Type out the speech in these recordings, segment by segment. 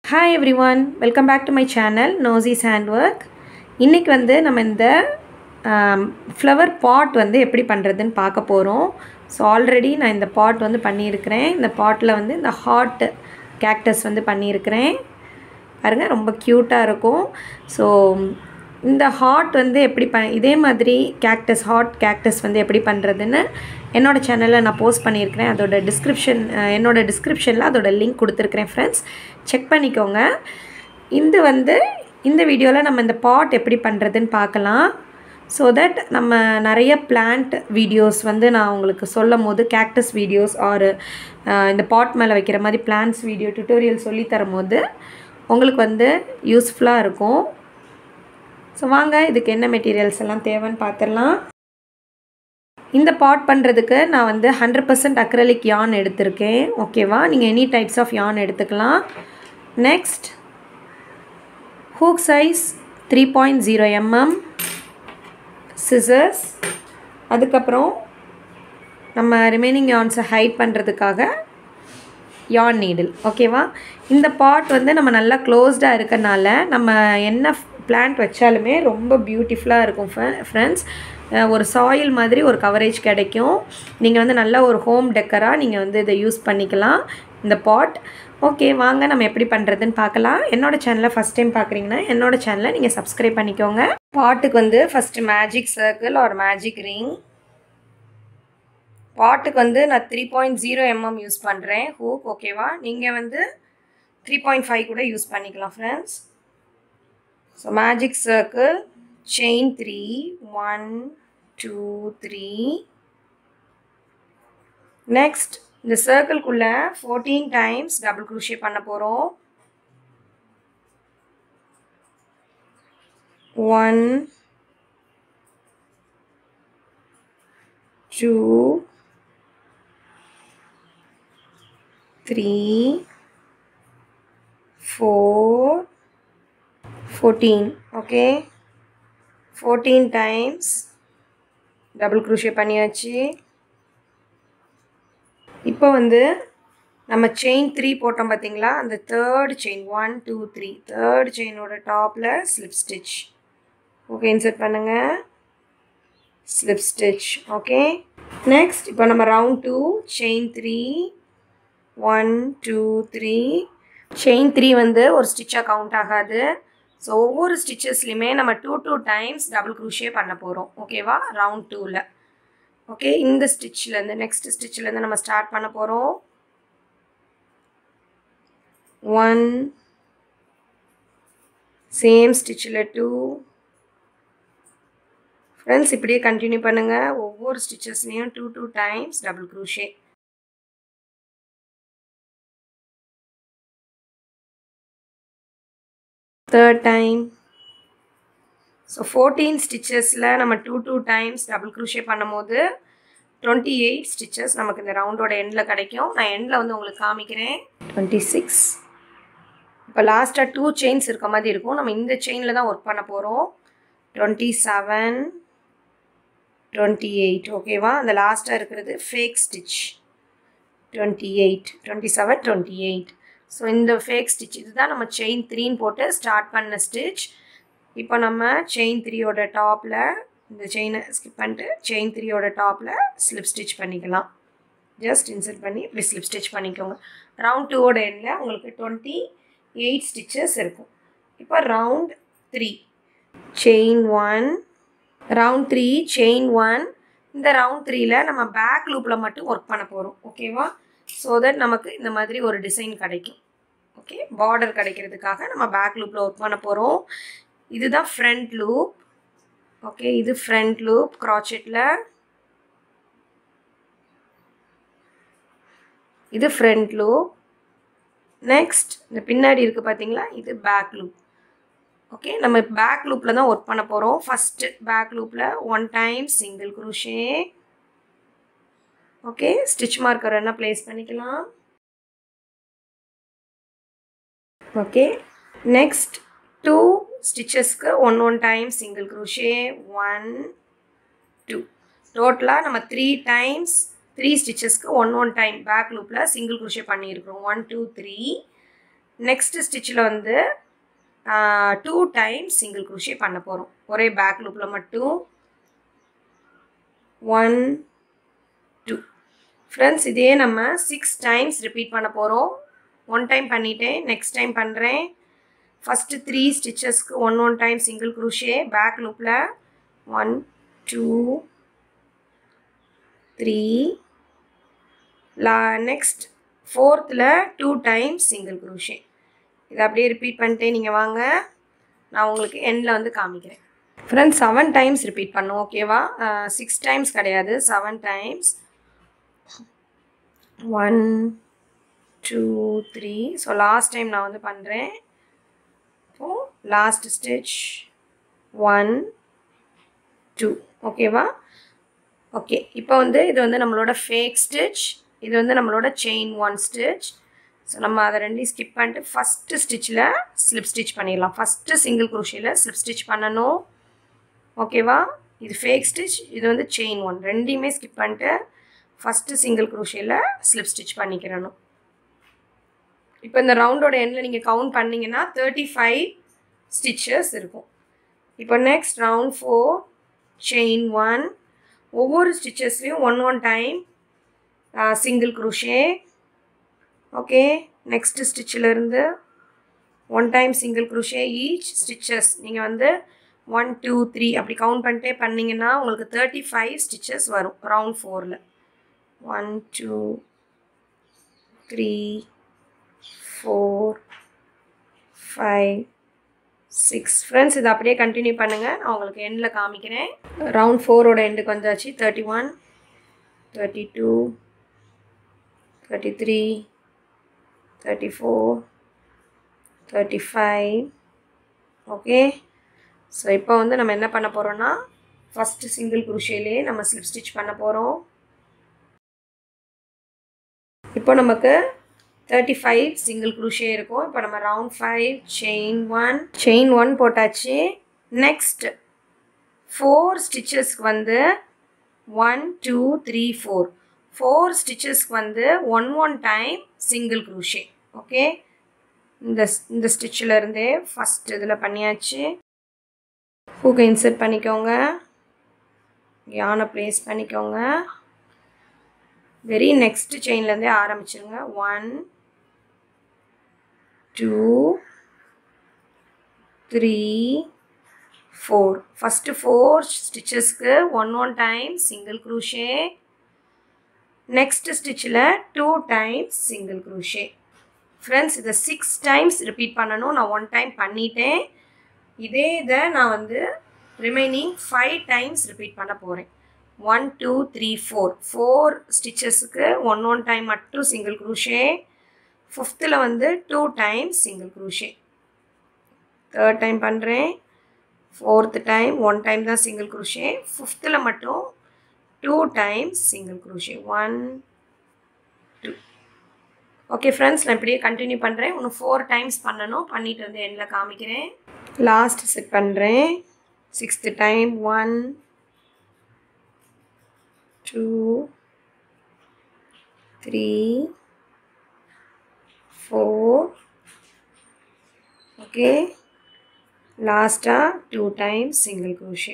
Hi everyone welcome back to my channel நோசிஸ் hand work இன்றைக்கி வந்து நம்ம இந்த ஃப்ளவர் பாட் வந்து எப்படி பண்ணுறதுன்னு பார்க்க போகிறோம் ஸோ ஆல்ரெடி நான் இந்த பாட் வந்து பண்ணியிருக்கிறேன் இந்த பாட்டில் வந்து இந்த ஹாட் கேக்டஸ் வந்து பண்ணியிருக்கிறேன் பாருங்க ரொம்ப க்யூட்டாக இருக்கும் ஸோ இந்த ஹாட் வந்து எப்படி ப இதே மாதிரி கேக்டஸ் ஹாட் கேக்டஸ் வந்து எப்படி பண்ணுறதுன்னு என்னோடய சேனலில் நான் போஸ்ட் பண்ணியிருக்கிறேன் அதோட டிஸ்கிரிப்ஷன் என்னோட டிஸ்கிரிப்ஷனில் அதோட லிங்க் கொடுத்துருக்குறேன் ஃப்ரெண்ட்ஸ் செக் பண்ணிக்கோங்க இந்த வந்து இந்த வீடியோவில் நம்ம இந்த பாட் எப்படி பண்ணுறதுன்னு பார்க்கலாம் ஸோ தட் நம்ம நிறைய பிளான்ட் வீடியோஸ் வந்து நான் உங்களுக்கு சொல்லும் போது கேக்டஸ் வீடியோஸ் ஆர் இந்த பாட் மேலே வைக்கிற மாதிரி பிளான்ட்ஸ் வீடியோ டுட்டோரியல் சொல்லி தரும் போது உங்களுக்கு வந்து யூஸ்ஃபுல்லாக இருக்கும் ஸோ வாங்க இதுக்கு என்ன மெட்டீரியல்ஸ் எல்லாம் தேவைன்னு பார்த்துடலாம் இந்த பாட் பண்ணுறதுக்கு நான் வந்து ஹண்ட்ரட் பர்சன்ட் அக்ரலிக் யான் எடுத்திருக்கேன் ஓகேவா நீங்கள் எனி டைப்ஸ் ஆஃப் யான் எடுத்துக்கலாம் next hook size three point zero MM scissors அதுக்கப்புறம் நம்ம ரிமைனிங் யான்ஸை ஹைட் பண்ணுறதுக்காக யான் நீடில் ஓகேவா இந்த பாட் வந்து நம்ம நல்லா க்ளோஸ்டாக இருக்கனால நம்ம என்ன பிளான்ட் வச்சாலுமே ரொம்ப பியூட்டிஃபுல்லாக இருக்கும் ஃப்ரெண்ட்ஸ் ஒரு சாயில் மாதிரி ஒரு கவரேஜ் கிடைக்கும் நீங்கள் வந்து நல்ல ஒரு ஹோம் டெக்கராக நீங்கள் வந்து இதை யூஸ் பண்ணிக்கலாம் இந்த பாட் ஓகே வாங்க நம்ம எப்படி பண்ணுறதுன்னு பார்க்கலாம் என்னோடய சேனலை ஃபஸ்ட் டைம் பார்க்குறீங்கன்னா என்னோடய சேனலை நீங்கள் சப்ஸ்கிரைப் பண்ணிக்கோங்க பாட்டுக்கு வந்து ஃபஸ்ட்டு மேஜிக் சர்க்கிள் ஒரு மேஜிக் ரிங் பாட்டுக்கு வந்து நான் three point zero MM use பண்ணுறேன் ஹூக் ஓகேவா நீங்கள் வந்து த்ரீ பாயிண்ட் ஃபைவ் கூட யூஸ் பண்ணிக்கலாம் friends so magic circle chain three one two three next இந்த சர்க்கிள்குள்ளே ஃபோர்டீன் டைம்ஸ் டபுள் குரூஷே பண்ண போகிறோம் one two three four fourteen okay fourteen times double crochet பண்ணியாச்சு இப்போ வந்து நம்ம செயின் த்ரீ போட்டோம் பார்த்தீங்களா அந்த third chain one two three third செயினோட டாப்பில் ஸ்லிப் ஸ்டிச் ஓகே இன்சர்ட் பண்ணுங்கள் ஸ்லிப் ஸ்டிச் ஓகே நெக்ஸ்ட் இப்போ நம்ம round two chain three one two three chain three வந்து ஒரு ஸ்டிச்சாக கவுண்ட் ஆகாது ஸோ ஒவ்வொரு ஸ்டிச்சஸ்லையுமே நம்ம two two times double crochet பண்ண போகிறோம் ஓகேவா ரவுண்ட் டூவில் ஓகே இந்த ஸ்டிச்லேருந்து நெக்ஸ்ட் ஸ்டிச்லேருந்து நம்ம ஸ்டார்ட் பண்ண போகிறோம் ஒன் சேம் ஸ்டிச்சில் டூ ஃப்ரெண்ட்ஸ் இப்படியே கண்டினியூ பண்ணுங்கள் ஒவ்வொரு ஸ்டிச்சஸ்லேயும் two two times double crochet third time so fourteen ஸ்டிச்சஸில் நம்ம two two times double crochet பண்ணும்போது டுவெண்ட்டி எயிட் ஸ்டிச்சஸ் நமக்கு இந்த ரவுண்டோட எண்டில் கிடைக்கும் நான் எண்டில் வந்து உங்களுக்கு காமிக்கிறேன் டுவெண்ட்டி சிக்ஸ் இப்போ லாஸ்ட்டாக டூ செயின்ஸ் இருக்க மாதிரி இருக்கும் நம்ம இந்த செயினில் தான் ஒர்க் பண்ண போகிறோம் டுவெண்ட்டி செவன் டுவெண்ட்டி எயிட் ஓகேவா அந்த லாஸ்ட்டாக இருக்கிறது fake stitch twenty eight twenty seven twenty eight so இந்த ஃபேக் ஸ்டிச் இதுதான் நம்ம செயின் த்ரீன்னு போட்டு ஸ்டார்ட் பண்ண ஸ்டிச் இப்போ நம்ம செயின் த்ரீயோட டாப்பில் இந்த செயினை ஸ்கிப் பண்ணிட்டு செயின் த்ரீயோட டாப்பில் ஸ்லிப் ஸ்டிச் பண்ணிக்கலாம் ஜஸ்ட் இன்சர்ட் பண்ணி இப்படி ஸ்லிப் ஸ்டிச் பண்ணிக்கோங்க ரவுண்ட் டூவோட எண்டில் உங்களுக்கு டுவெண்ட்டி எயிட் ஸ்டிச்சஸ் இருக்கும் இப்போ round three chain one round three chain one இந்த ரவுண்ட் த்ரீயில் நம்ம பேக் லூப்பில் மட்டும் ஒர்க் பண்ண போகிறோம் ஓகேவா ஸோ தட் நமக்கு இந்த மாதிரி ஒரு டிசைன் கிடைக்கும் ஓகே பார்டர் கிடைக்கிறதுக்காக நம்ம பேக் லூப்பில் ஒர்க் பண்ண போகிறோம் இதுதான் ஃப்ரண்ட் லூப் ஓகே இது ஃப்ரண்ட் லூப் க்ராச்செட்டில் இது ஃப்ரண்ட் லூப் நெக்ஸ்ட் இந்த பின்னாடி இருக்குது பார்த்தீங்களா இது பேக் லூப் ஓகே நம்ம பேக் லூப்பில் தான் ஒர்க் பண்ண போகிறோம் ஃபஸ்ட்டு பேக் லூப்பில் one time single crochet okay stitch marker என்ன ப்ளேஸ் பண்ணிக்கலாம் ஓகே நெக்ஸ்ட் டூ ஸ்டிச்சஸ்க்கு one one time single crochet one two டோட்டலாக நம்ம த்ரீ டைம்ஸ் த்ரீ ஸ்டிச்சஸ்க்கு ஒன் ஒன் டைம் பேக் லூப்பில் சிங்கிள் குரோஷே பண்ணியிருக்கிறோம் ஒன் டூ த்ரீ நெக்ஸ்ட் ஸ்டிச்சில் வந்து டூ டைம்ஸ் சிங்கிள் குரோஷே பண்ண போகிறோம் ஒரே பேக் லூப்பில் மட்டும் ஒன் டூ ஃப்ரெண்ட்ஸ் இதே நம்ம சிக்ஸ் டைம்ஸ் ரிப்பீட் பண்ண போகிறோம் ஒன் டைம் பண்ணிட்டேன் நெக்ஸ்ட் டைம் பண்ணுறேன் ஃபஸ்ட்டு த்ரீ ஸ்டிச்சஸ்க்கு one one time single crochet back லூப்பில் ஒன் டூ த்ரீ லா நெக்ஸ்ட் ஃபோர்த்தில் டூ டைம்ஸ் சிங்கிள் குரூஷே இதை அப்படியே ரிப்பீட் பண்ணிட்டே நீங்கள் வாங்க நான் உங்களுக்கு எண்டில் வந்து காமிக்கிறேன் ஃப்ரெண்ட்ஸ் செவன் டைம்ஸ் ரிப்பீட் பண்ணும் ஓகேவா சிக்ஸ் டைம்ஸ் கிடையாது seven times one two three so last time நான் வந்து பண்ணுறேன் இப்போது லாஸ்ட் ஸ்டிச் ஒன் டூ ஓகேவா ஓகே இப்போ வந்து இது வந்து நம்மளோட ஃபேக் ஸ்டிச் இது வந்து நம்மளோட செயின் ஒன் ஸ்டிச் ஸோ நம்ம அதை ரெண்டையும் ஸ்கிப் பண்ணிட்டு ஃபஸ்ட்டு ஸ்டிச்சில் ஸ்லிப் ஸ்டிச் பண்ணிடலாம் ஃபஸ்ட்டு சிங்கிள் குரூஷியில் ஸ்லிப் ஸ்டிச் பண்ணணும் ஓகேவா இது ஃபேக் ஸ்டிச் இது வந்து செயின் ஒன் ரெண்டையுமே ஸ்கிப் பண்ணிட்டு ஃபஸ்ட்டு சிங்கிள் குரூஷியில் ஸ்லிப் ஸ்டிச் பண்ணிக்கிறணும் இப்போ இந்த ரவுண்டோட எண்டில் நீங்கள் கவுண்ட் பண்ணிங்கன்னா தேர்ட்டி ஃபைவ் ஸ்டிச்சஸ் இருக்கும் இப்போ next round four chain one ஒவ்வொரு ஸ்டிச்சஸ்லேயும் one one time single crochet okay next ஸ்டிச்சிலேருந்து one time single crochet each stitches நீங்கள் வந்து ஒன் டூ த்ரீ அப்படி கவுண்ட் பண்ணிட்டே பண்ணிங்கன்னா உங்களுக்கு தேர்ட்டி ஃபைவ் ஸ்டிச்சஸ் வரும் ரவுண்ட் ஃபோரில் one two three four five six friends இதை அப்படியே கண்டினியூ பண்ணுங்கள் நான் உங்களுக்கு எண்டில் காமிக்கிறேன் ரவுண்ட் ஃபோரோட எண்டுக்கு வந்தாச்சு thirty one thirty two thirty three thirty four thirty five okay so இப்போ வந்து நம்ம என்ன பண்ண போகிறோன்னா ஃபஸ்ட்டு சிங்கிள் குருஷிலே நம்ம ஸ்லிப் ஸ்டிச் பண்ண போகிறோம் இப்போ நமக்கு தேர்ட்டி ஃபைவ் சிங்கிள் குரூஷே இருக்கும் இப்போ நம்ம round five chain one chain one போட்டாச்சு நெக்ஸ்ட் ஃபோர் ஸ்டிச்சஸ்க்கு வந்து one two three four four ஸ்டிச்சஸ்க்கு வந்து one one time single crochet okay இந்த இந்த ஸ்டிச்சில் இருந்தே ஃபஸ்ட் இதில் பண்ணியாச்சு ஹூக்கை இன்சர்ட் பண்ணிக்கோங்க யானை ப்ளேஸ் பண்ணிக்கோங்க வெரி நெக்ஸ்ட் செயின்லேருந்தே ஆரம்பிச்சிருங்க one two three four first four ஸ்டிச்சஸ்க்கு one one time single crochet next ஸ்டிச்சில் two times single crochet friends இதை சிக்ஸ் டைம்ஸ் ரிப்பீட் பண்ணணும் நான் ஒன் டைம் பண்ணிட்டேன் இதே இதை நான் வந்து ரிமைனிங் ஃபைவ் டைம்ஸ் ரிப்பீட் பண்ண போகிறேன் one two three four four ஸ்டிச்சஸுக்கு ஒன் ஒன் டைம் மட்டும் சிங்கிள் குரூஷே ஃபிஃப்த்தில் வந்து two times single crochet third time பண்ணுறேன் ஃபோர்த்து டைம் ஒன் டைம் தான் சிங்கிள் குரூஷே ஃபிஃப்த்தில் மட்டும் two times single crochet one two okay friends நான் இப்படியே கண்டினியூ பண்ணுறேன் இன்னும் ஃபோர் டைம்ஸ் பண்ணணும் பண்ணிட்டு வந்து எண்டில் காமிக்கிறேன் லாஸ்ட் செட் பண்ணுறேன் sixth time one two three four okay லாஸ்ட்டாக two times single crochet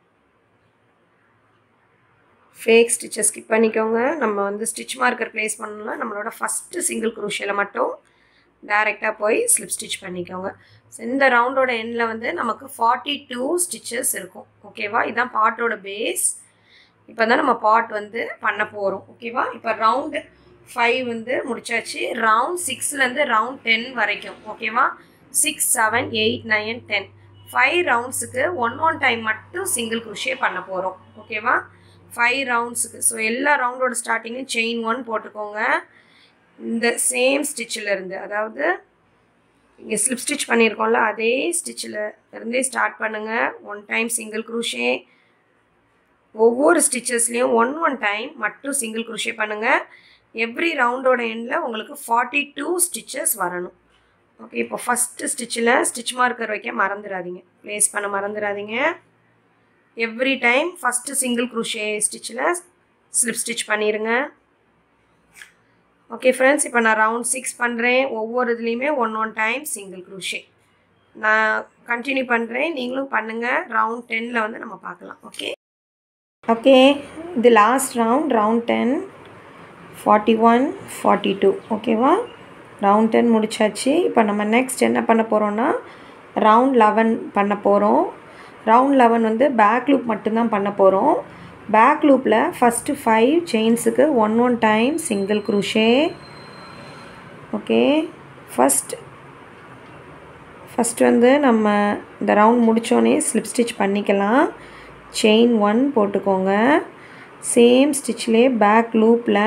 fake ஸ்டிச்சை ஸ்கிப் பண்ணிக்கோங்க நம்ம வந்து ஸ்டிச் மார்க்கர் ப்ளேஸ் பண்ணணும்னா நம்மளோட ஃபஸ்ட்டு சிங்கிள் குரூஷியில் மட்டும் டைரெக்டாக போய் ஸ்லிப் ஸ்டிச் பண்ணிக்கோங்க ஸோ இந்த ரவுண்டோட எண்டில் வந்து நமக்கு ஃபார்ட்டி டூ ஸ்டிச்சஸ் இருக்கும் ஓகேவா இதுதான் பாட்டோட பேஸ் இப்போ தான் நம்ம பாட் வந்து பண்ண போகிறோம் ஓகேவா இப்போ ரவுண்டு ஃபைவ் வந்து முடிச்சாச்சு ரவுண்ட் சிக்ஸ்லேருந்து ரவுண்ட் டென் வரைக்கும் ஓகேவா six seven eight nine ten five ரவுண்ட்ஸுக்கு ஒன் ஒன் டைம் மட்டும் சிங்கிள் குருஷே பண்ண போகிறோம் ஓகேவா ஃபைவ் ரவுண்ட்ஸுக்கு ஸோ எல்லா ரவுண்டோட ஸ்டார்டிங்கும் செயின் ஒன் போட்டுக்கோங்க இந்த சேம் ஸ்டிச்சில் இருந்து அதாவது இங்கே ஸ்லிப் ஸ்டிச் பண்ணியிருக்கோம்ல அதே ஸ்டிச்சில் இருந்தே ஸ்டார்ட் பண்ணுங்கள் ஒன் டைம் சிங்கிள் குரூஷே ஒவ்வொரு ஸ்டிச்சஸ்லேயும் ஒன் ஒன் டைம் மட்டும் சிங்கிள் குரூஷே பண்ணுங்கள் எவ்ரி ரவுண்டோட எண்டில் உங்களுக்கு ஃபார்ட்டி டூ ஸ்டிச்சஸ் வரணும் ஓகே இப்போ ஃபஸ்ட்டு ஸ்டிச்சில் ஸ்டிச் மார்க்கர் வைக்க மறந்துடாதீங்க ப்ளேஸ் பண்ண மறந்துடாதீங்க every time first single crochet ஸ்டிச்சில் ஸ்லிப் ஸ்டிச் பண்ணிடுங்க ஓகே ஃப்ரெண்ட்ஸ் இப்போ நான் ரவுண்ட் சிக்ஸ் பண்ணுறேன் ஒவ்வொரு இதுலேயுமே one one time single crochet நான் கண்டினியூ பண்ணுறேன் நீங்களும் பண்ணுங்கள் ரவுண்ட் டென்னில் வந்து நம்ம பார்க்கலாம் ஓகே ஓகே இது last round round ten forty one forty two ஓகேவா ரவுண்ட் டென் முடிச்சாச்சு இப்போ நம்ம நெக்ஸ்ட் என்ன பண்ண போகிறோன்னா ரவுண்ட் லெவன் பண்ண போகிறோம் ரவுண்ட் லெவன் வந்து பேக் லூப் மட்டும்தான் பண்ண போகிறோம் பேக் லூப்பில் ஃபஸ்ட்டு ஃபைவ் செயின்ஸுக்கு one one time single crochet okay first first வந்து நம்ம இந்த ரவுண்ட் முடித்தோடனே ஸ்லிப் ஸ்டிச் பண்ணிக்கலாம் செயின் ஒன் போட்டுக்கோங்க சேம் ஸ்டிச்லேயே பேக் லூப்பில்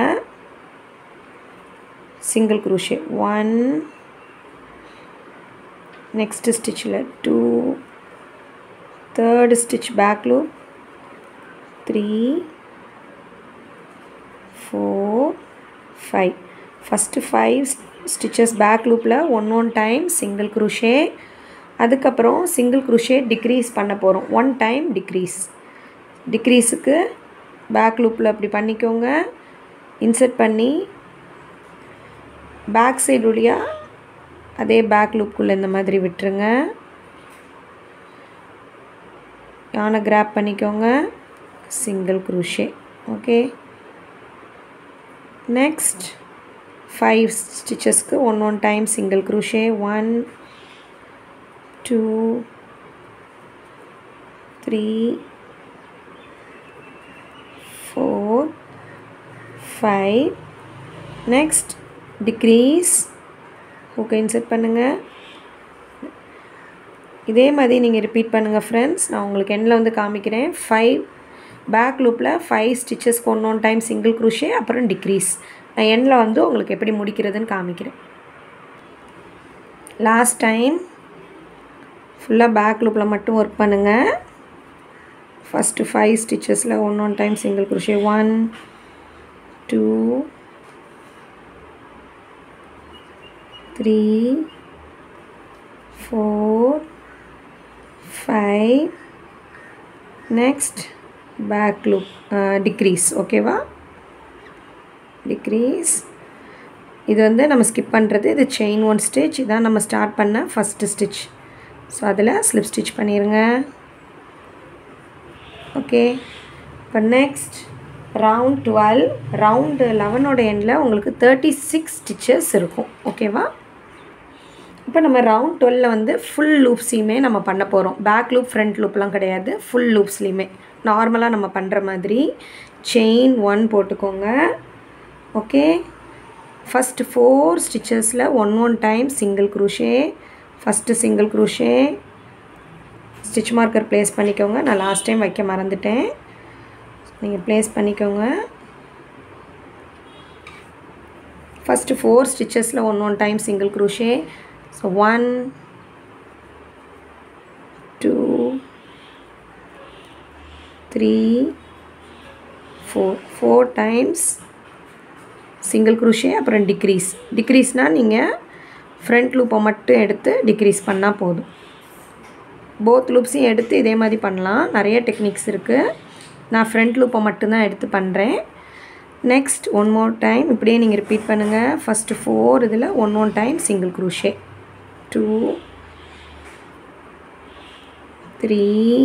சிங்கிள் க்ரூஷே ஒன் நெக்ஸ்ட்டு ஸ்டிச்சில் two third stitch back loop three four five first five stitches back லூப்பில் one one time single crochet அதுக்கப்புறம் சிங்கிள் க்ரூஷே டிக்ரீஸ் பண்ண போகிறோம் ஒன் டைம் டிக்ரீஸ் டிக்ரீஸுக்கு back லூப்பில் அப்படி பண்ணிக்கோங்க இன்சர்ட் பண்ணி பேக் சைடு வழியாக அதே பேக் லூப்புக்குள்ளே இந்த மாதிரி விட்டுருங்க யானை கிராப் பண்ணிக்கோங்க single crochet okay next five ஸ்டிச்சஸ்க்கு one one time single crochet one two three four five next decrease okay insert பண்ணுங்கள் இதே மாதிரி நீங்கள் ரிப்பீட் பண்ணுங்கள் ஃப்ரெண்ட்ஸ் நான் உங்களுக்கு எண்ணில் வந்து காமிக்கிறேன் ஃபைவ் பேக் லூப்பில் ஃபைவ் ஸ்டிச்சஸ்க்கு one one time single crochet அப்புறம் டிக்ரீஸ் நான் எண்ணில் வந்து உங்களுக்கு எப்படி முடிக்கிறதுன்னு காமிக்கிறேன் லாஸ்ட் டைம் ஃபுல்லாக பேக் லூப்பில் மட்டும் ஒர்க் பண்ணுங்கள் ஃபஸ்ட்டு ஃபைவ் ஸ்டிச்சஸில் one one time single crochet one two three four five next back loop decrease ஓகேவா டிக்ரீஸ் இது வந்து நம்ம ஸ்கிப் பண்ணுறது இது செயின் ஒன் ஸ்டிச் இதான் நம்ம ஸ்டார்ட் பண்ண ஃபஸ்ட்டு ஸ்டிச் ஸோ அதில் ஸ்லிப் ஸ்டிச் பண்ணிடுங்க ஓகே இப்போ நெக்ஸ்ட் ரவுண்ட் டுவெல் ரவுண்டு லெவனோட எண்டில் உங்களுக்கு தேர்ட்டி சிக்ஸ் ஸ்டிச்சஸ் இருக்கும் ஓகேவா இப்போ நம்ம ரவுண்ட் டுவெலில் வந்து ஃபுல் லூப்ஸையுமே நம்ம பண்ண போகிறோம் பேக் லூப் ஃப்ரண்ட் லூப்லாம் கிடையாது ஃபுல் லூப்ஸ்லேயுமே நார்மலாக நம்ம பண்ணுற மாதிரி செயின் ஒன் போட்டுக்கோங்க ஓகே ஃபஸ்ட்டு ஃபோர் ஸ்டிச்சஸில் one one time single crochet first single crochet stitch marker place பண்ணிக்கோங்க நான் லாஸ்ட் டைம் வைக்க மறந்துட்டேன் நீங்கள் ப்ளேஸ் பண்ணிக்கோங்க ஃபஸ்ட்டு ஃபோர் ஸ்டிச்சஸில் one one time single crochet so one two three four four times single crochet அப்புறம் decrease டிக்ரீஸ்னால் நீங்கள் ஃப்ரண்ட் லூப்பை மட்டும் எடுத்து டிக்ரீஸ் பண்ணால் போதும் போத் லூப்ஸையும் எடுத்து இதே மாதிரி பண்ணலாம் நிறைய டெக்னிக்ஸ் இருக்குது நான் ஃப்ரண்ட் லூப்பை மட்டும்தான் எடுத்து பண்ணுறேன் நெக்ஸ்ட் ஒன் மோர் டைம் இப்படியே நீங்கள் ரிப்பீட் பண்ணுங்கள் ஃபஸ்ட்டு ஃபோர் இதில் one one time single crochet two three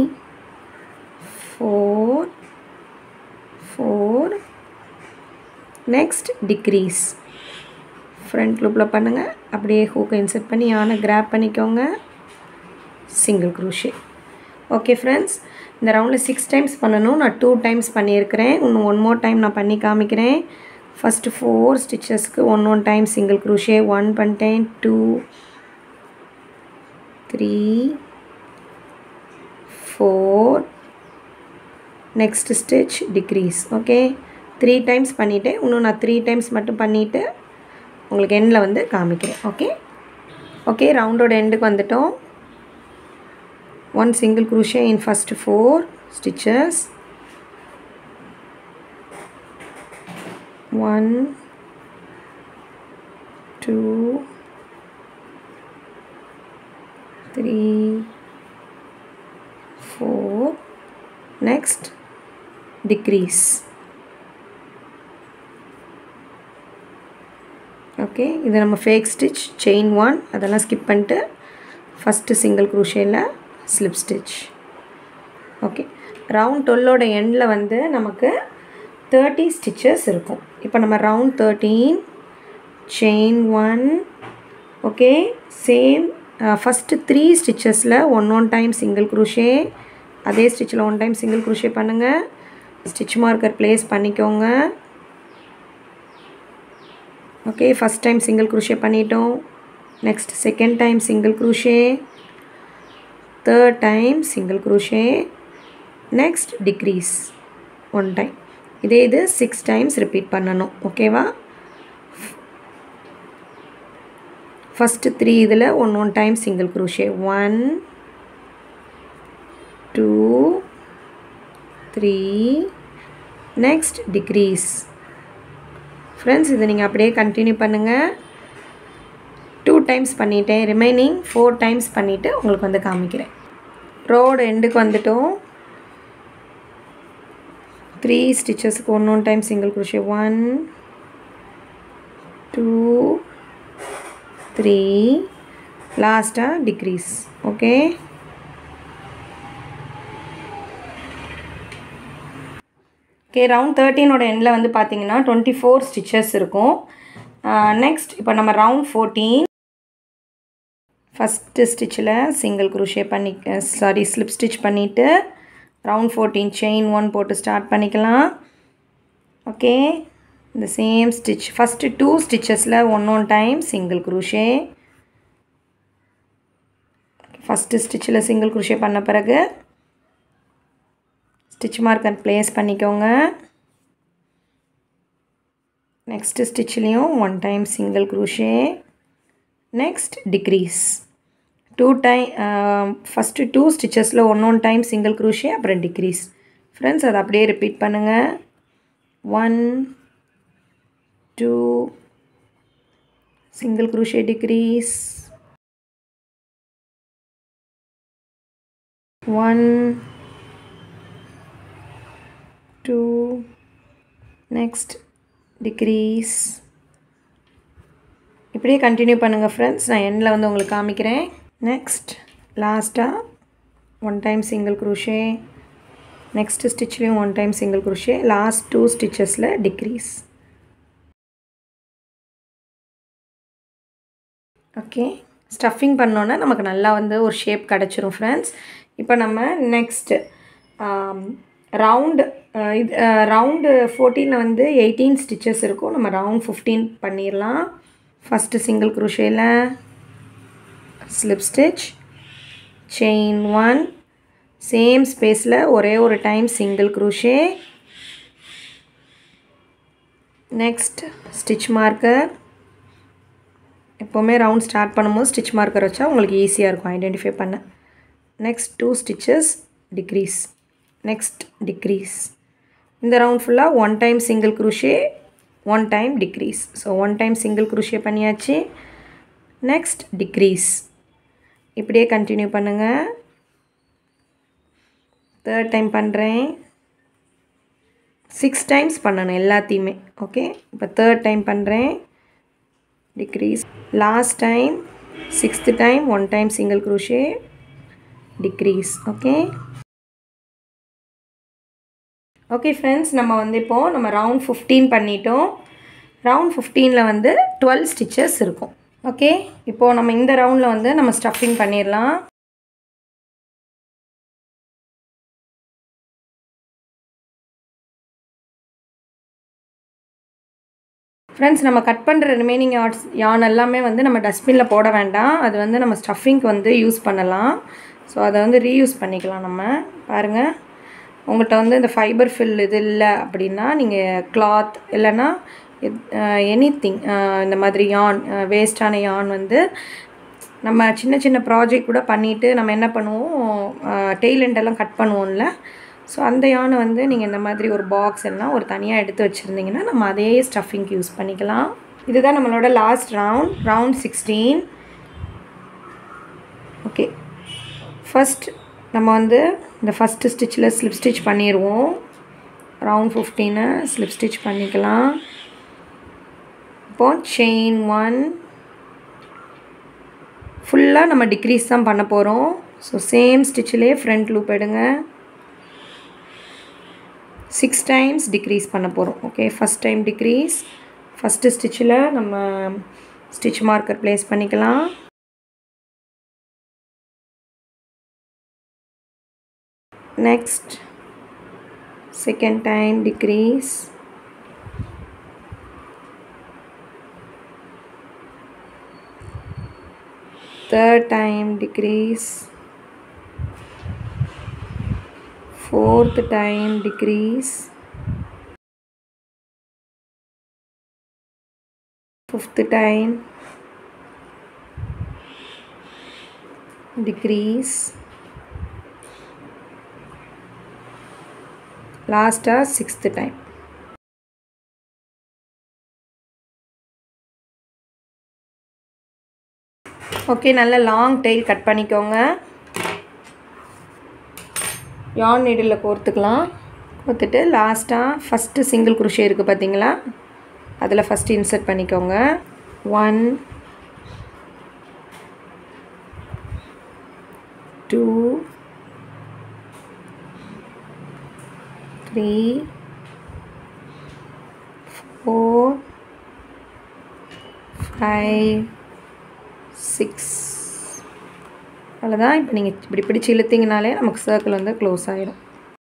four four next decrease front லூப்பில் பண்ணுங்கள் அப்படியே ஹூக்கை இன்சர்ட் பண்ணி யானை கிராப் பண்ணிக்கோங்க சிங்கிள் க்ரூஷே ஓகே ஃப்ரெண்ட்ஸ் இந்த ரவுண்டில் சிக்ஸ் டைம்ஸ் பண்ணணும் நான் டூ டைம்ஸ் பண்ணியிருக்கிறேன் இன்னும் ஒன் மோர் டைம் நான் பண்ணி காமிக்கிறேன் ஃபஸ்ட்டு ஃபோர் ஸ்டிச்சஸ்க்கு one one time single crochet one பண்ணிட்டேன் two three four next stitch decrease okay three times பண்ணிவிட்டேன் இன்னும் நான் த்ரீ டைம்ஸ் மட்டும் பண்ணிவிட்டு உங்களுக்கு எண்டில் வந்து காமிக்கிறேன் ஓகே ஓகே ரவுண்டோட எண்டுக்கு வந்துட்டோம் one single crochet in first four stitches one two three four next decrease okay இது நம்ம ஃபேக் ஸ்டிச் செயின் ஒன் அதெல்லாம் ஸ்கிப் பண்ணிட்டு ஃபஸ்ட்டு சிங்கிள் குரூஷேயில் ஸ்லிப் ஸ்டிச் ஓகே ரவுண்ட் டுவெல்லோட எண்டில் வந்து நமக்கு தேர்ட்டி ஸ்டிச்சஸ் இருக்கும் இப்போ நம்ம round thirteen chain one okay same first three ஸ்டிச்சஸில் one one time single crochet அதே ஸ்டிச்சில் ஒன் டைம் சிங்கிள் குரூஷே பண்ணுங்கள் ஸ்டிச் மார்க்கர் ப்ளேஸ் பண்ணிக்கோங்க okay first time single crochet பண்ணிட்டோம் next second time single crochet third time single crochet next decrease one time இதே இது six times repeat பண்ணணும் ஓகேவா first three இதில் one one time single crochet one two three next decrease friends இதை நீங்கள் அப்படியே continue பண்ணுங்கள் டூ டைம்ஸ் பண்ணிட்டேன் ரிமைனிங் ஃபோர் டைம்ஸ் பண்ணிவிட்டு உங்களுக்கு வந்து காமிக்கிறேன் ரோடு எண்டுக்கு வந்துட்டோம் த்ரீ ஸ்டிச்சஸ்க்கு one one time single crochet one two three லாஸ்ட்டாக டிக்ரீஸ் ஓகே ஓகே ரவுண்ட் தேர்ட்டீனோட எண்டில் வந்து பார்த்தீங்கன்னா டுவெண்ட்டி ஃபோர் ஸ்டிச்சஸ் இருக்கும் நெக்ஸ்ட் இப்போ நம்ம ரவுண்ட் ஃபோர்டீன் ஃபஸ்ட்டு ஸ்டிச்சில் சிங்கிள் குரூஷே பண்ணி சாரி ஸ்லிப் ஸ்டிச் பண்ணிவிட்டு ரவுண்ட் ஃபோர்டீன் செயின் ஒன் போட்டு ஸ்டார்ட் பண்ணிக்கலாம் ஓகே இந்த சேம் ஸ்டிச் ஃபஸ்ட்டு டூ ஸ்டிச்சஸில் one one time single crochet first ஸ்டிச்சில் சிங்கிள் குரூஷே பண்ண பிறகு ஸ்டிச் மார்க்கர் ப்ளேஸ் பண்ணிக்கோங்க நெக்ஸ்ட்டு ஸ்டிச்லேயும் one time single crochet next decrease two time first two ஸ்டிச்சஸில் one one time single crochet அப்புறம் decrease friends அதை அப்படியே ரிப்பீட் பண்ணுங்கள் one two single crochet decrease one two next decrease இப்படியே continue பண்ணுங்கள் friends நான் எண்டில் வந்து உங்களுக்கு காமிக்கிறேன் நெக்ஸ்ட் லாஸ்ட்டாக one time single crochet next ஸ்டிச்லேயும் one time single crochet last two ஸ்டிச்சஸில் டிக்ரீஸ் ஓகே ஸ்டஃபிங் பண்ணோன்னே நமக்கு நல்லா வந்து ஒரு ஷேப் கிடச்சிரும் ஃப்ரெண்ட்ஸ் இப்போ நம்ம நெக்ஸ்ட்டு ரவுண்டு இது ரவுண்டு ஃபோர்டீனில் வந்து எயிட்டீன் ஸ்டிச்சஸ் இருக்கும் நம்ம ரவுண்ட் ஃபிஃப்டீன் பண்ணிடலாம் ஃபஸ்ட்டு சிங்கிள் குரூஷேயில் slip stitch chain one same ஸ்பேஸில் ஒரே ஒரு time single crochet next stitch marker எப்போவுமே ரவுண்ட் ஸ்டார்ட் பண்ணும்போது ஸ்டிச் மார்க்கர் வச்சா உங்களுக்கு ஈஸியாக இருக்கும் ஐடென்டிஃபை பண்ண next two stitches decrease next decrease இந்த ரவுண்ட் ஃபுல்லாக one time single crochet one time decrease so one time single crochet பண்ணியாச்சு நெக்ஸ்ட் டிக்ரீஸ் இப்படியே கண்டினியூ பண்ணுங்கள் தேர்ட் டைம் பண்ணுறேன் சிக்ஸ் டைம்ஸ் பண்ணணும் எல்லாத்தையுமே ஓகே இப்போ தேர்ட் டைம் பண்ணுறேன் decrease last time sixth time one time single crochet decrease okay okay friends நம்ம வந்து இப்போது நம்ம ரவுண்ட் ஃபிஃப்டீன் பண்ணிட்டோம் ரவுண்ட் ஃபிஃப்டீனில் வந்து டுவெல் ஸ்டிச்சஸ் இருக்கும் ஓகே இப்போது நம்ம இந்த ரவுண்டில் வந்து நம்ம ஸ்டஃபிங் பண்ணிடலாம் ஃப்ரெண்ட்ஸ் நம்ம கட் பண்ணுற ரிமைனிங் யார்ட்ஸ் யான் எல்லாமே வந்து நம்ம டஸ்ட்பினில் போட வேண்டாம் அது வந்து நம்ம ஸ்டஃபிங்க்கு வந்து யூஸ் பண்ணலாம் ஸோ அதை வந்து ரீயூஸ் பண்ணிக்கலாம் நம்ம பாருங்கள் உங்கள்கிட்ட வந்து இந்த ஃபைபர் ஃபில் இது இல்லை அப்படின்னா நீங்கள் கிளாத் இல்லைன்னா எனி திங் இந்த மாதிரி யான் வேஸ்டான யான் வந்து நம்ம சின்ன சின்ன ப்ராஜெக்ட் கூட பண்ணிவிட்டு நம்ம என்ன பண்ணுவோம் டெய்லண்டெல்லாம் கட் பண்ணுவோம்ல ஸோ அந்த யானை வந்து நீங்கள் இந்த மாதிரி ஒரு பாக்ஸ் எல்லாம் ஒரு தனியாக எடுத்து வச்சுருந்தீங்கன்னா நம்ம அதே ஸ்டஃபிங்க்கு யூஸ் பண்ணிக்கலாம் இதுதான் நம்மளோட last round round sixteen okay first நம்ம வந்து இந்த ஃபஸ்ட்டு ஸ்டிச்சில் ஸ்லிப் ஸ்டிச் பண்ணிடுவோம் ரவுண்ட் ஃபிஃப்டீனை ஸ்லிப் ஸ்டிச் பண்ணிக்கலாம் இப்போ செயின் ஒன் ஃபுல்லாக நம்ம டிக்ரீஸ் தான் பண்ண போகிறோம் ஸோ சேம் ஸ்டிச்சிலே ஃப்ரண்ட் லூப் எடுங்க சிக்ஸ் டைம்ஸ் டிக்ரீஸ் பண்ண போகிறோம் okay first time decrease first ஸ்டிச்சில் நம்ம ஸ்டிச் மார்க்கர் ப்ளேஸ் பண்ணிக்கலாம் next second time decrease third time decrease fourth time decrease fifth time decrease லாஸ்ட்டாக சிக்ஸ்த்து டைம் ஓகே நல்ல long tail cut பண்ணிக்கோங்க yarn needle கோர்த்துக்கலாம் கோர்த்துட்டு லாஸ்ட்டாக first single crochet இருக்குது பார்த்தீங்களா அதில் ஃபஸ்ட்டு இன்சர்ட் பண்ணிக்கோங்க one two three, four, five, six. அவ்வளோதான் இப்போ நீங்கள் இப்படி பிடிச்சி இழுத்தீங்கனாலே நமக்கு சர்க்கிள் வந்து க்ளோஸ் ஆகிடும்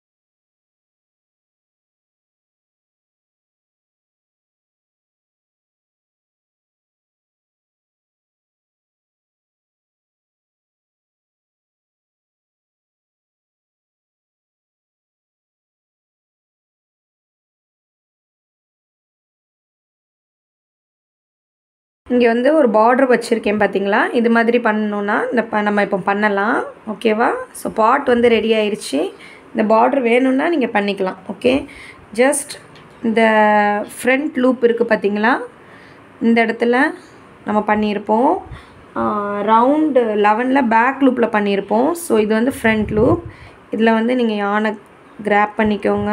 இங்கே வந்து ஒரு பார்டர் வச்சுருக்கேன் பார்த்தீங்களா இது மாதிரி பண்ணணுன்னா இந்த ப நம்ம இப்போ பண்ணலாம் ஓகேவா ஸோ பாட் வந்து ரெடி ஆயிடுச்சு இந்த பார்டர் வேணும்னா நீங்கள் பண்ணிக்கலாம் ஓகே ஜஸ்ட் இந்த ஃப்ரண்ட் லூப் இருக்குது பார்த்தீங்களா இந்த இடத்துல நம்ம பண்ணியிருப்போம் ரவுண்டு லெவனில் பேக் லூப்பில் பண்ணியிருப்போம் ஸோ இது வந்து ஃப்ரண்ட் லூப் இதில் வந்து நீங்கள் யானை கிராப் பண்ணிக்கோங்க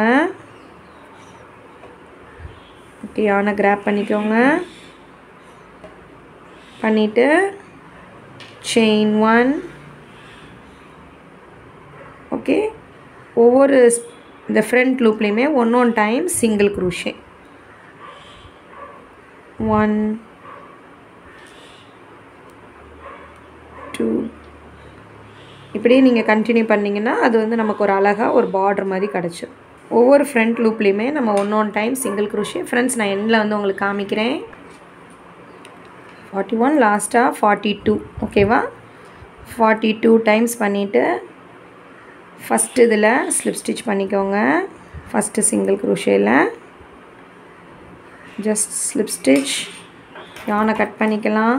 ஓகே யானை கிராப் பண்ணிக்கோங்க பண்ணிவிட்டு செயின் ஒன் ஓகே ஒவ்வொரு இந்த ஃப்ரண்ட் லூப்லேயுமே one one time single crochet one two இப்படியே நீங்கள் கண்டினியூ பண்ணிங்கன்னா அது வந்து நமக்கு ஒரு அழகாக ஒரு பார்டர் மாதிரி கிடச்சிடும் ஒவ்வொரு ஃப்ரண்ட் லூப்லேயுமே நம்ம one one time single crochet friends நான் எண்ணில் வந்து உங்களுக்கு காமிக்கிறேன் ஃபார்ட்டி ஒன் லாஸ்ட்டாக ஃபார்ட்டி டூ ஓகேவா ஃபார்ட்டி டூ டைம்ஸ் பண்ணிவிட்டு ஃபஸ்ட்டு இதில் ஸ்லிப் ஸ்டிச் பண்ணிக்கோங்க ஃபஸ்ட்டு சிங்கிள் குரூஷேயில் ஜஸ்ட் ஸ்லிப் ஸ்டிச் யானை கட் பண்ணிக்கலாம்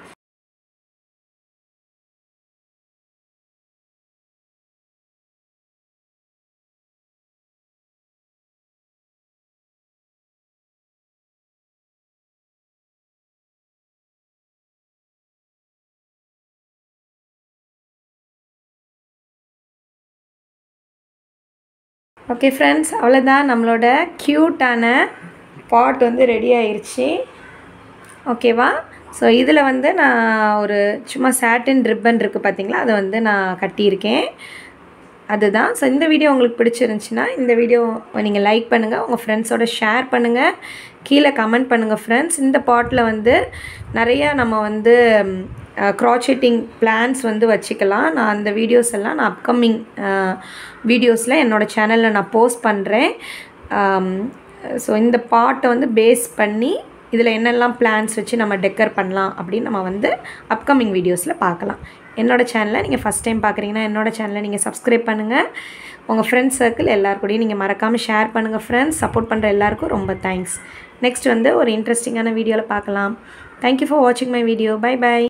ஓகே ஃப்ரெண்ட்ஸ் அவ்வளோதான் நம்மளோட க்யூட்டான பாட் வந்து ரெடி ஆயிடுச்சு ஓகேவா ஸோ இதில் வந்து நான் ஒரு சும்மா சாட்டின் ரிப்பன் இருக்குது பார்த்தீங்களா அதை வந்து நான் கட்டியிருக்கேன் அதுதான் ஸோ இந்த வீடியோ உங்களுக்கு பிடிச்சிருந்துச்சின்னா இந்த வீடியோ நீங்கள் லைக் பண்ணுங்கள் உங்கள் ஃப்ரெண்ட்ஸோட ஷேர் பண்ணுங்கள் கீழே கமெண்ட் பண்ணுங்கள் ஃப்ரெண்ட்ஸ் இந்த பாட்டில் வந்து நிறையா நம்ம வந்து க்ராச்செட்டிங் பிளான்ஸ் வந்து வச்சுக்கலாம் நான் அந்த வீடியோஸ் எல்லாம் நான் அப்கமிங் வீடியோஸில் என்னோடய சேனலில் நான் போஸ்ட் பண்ணுறேன் ஸோ இந்த பாட்டை வந்து பேஸ் பண்ணி இதில் என்னெல்லாம் பிளான்ஸ் வச்சு நம்ம டெக்கர் பண்ணலாம் அப்படின்னு நம்ம வந்து அப்கமிங் வீடியோஸில் பார்க்கலாம் என்னோடய சேனலை நீங்கள் ஃபஸ்ட் டைம் பார்க்குறீங்கன்னா என்னோடய சேனலை நீங்கள் சப்ஸ்கிரைப் பண்ணுங்கள் உங்கள் ஃப்ரெண்ட்ஸ் சர்க்கிள் எல்லாருக்கூடையும் நீங்கள் மறக்காமல் ஷேர் பண்ணுங்கள் ஃப்ரெண்ட்ஸ் சப்போர்ட் பண்ணுற எல்லாருக்கும் ரொம்ப தேங்க்ஸ் நெக்ஸ்ட் வந்து ஒரு இன்ட்ரெஸ்டிங்கான வீடியோவில் பார்க்கலாம் தேங்க்யூ ஃபார் வாட்சிங் மை வீடியோ பை பை